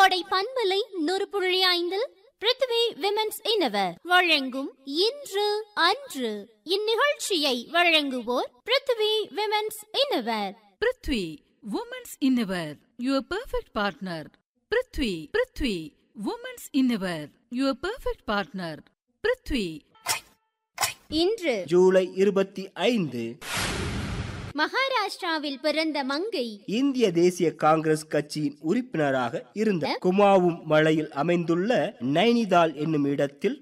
கோடை பண்பலை நூறு புள்ளி ஐந்தில் பிருத்வி விமென்ஸ் இன்னவர் வழங்கும் இன்று அன்று இந்நிகழ்ச்சியை வழங்குவோர் Prithvi women's innerwear Prithvi women's innerwear your perfect partner Prithvi Prithvi women's innerwear your perfect partner Prithvi இன்று ஜூலை இருபத்தி ஐந்து மகாராஷ்டிராவில் பிறந்த மங்கை இந்திய தேசிய காங்கிரஸ் கட்சியின் உறுப்பினராக இருந்த குமாவும் மலையில் அமைந்துள்ள நைனிதால் என்னும் இடத்தில்